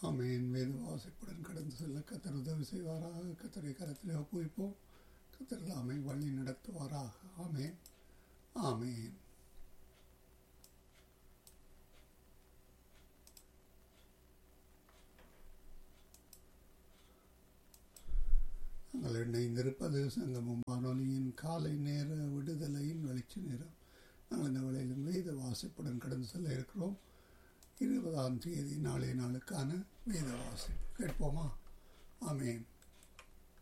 ஆமேன் வேத வாசிப்புடன் கடந்து செல்ல கத்தர் உதவி செய்வாராக கத்தரை கரத்தில் ஒப்புவிப்போம் கத்தர் தாமே வழி நடத்துவாராக ஆமேன் ஆமேன் நாங்கள் இணைந்திருப்பது சங்கமும் வானொலியின் காலை நேர விடுதலையின் வெளிச்ச நேரம் நாங்கள் இந்த வேளையிலும் வேத வாசிப்புடன் கடந்து செல்ல இருக்கிறோம் இருபதாம் தேதி நாளைய நாளுக்கான வேத வாசிப்பு கேட்போமா ஆமேன்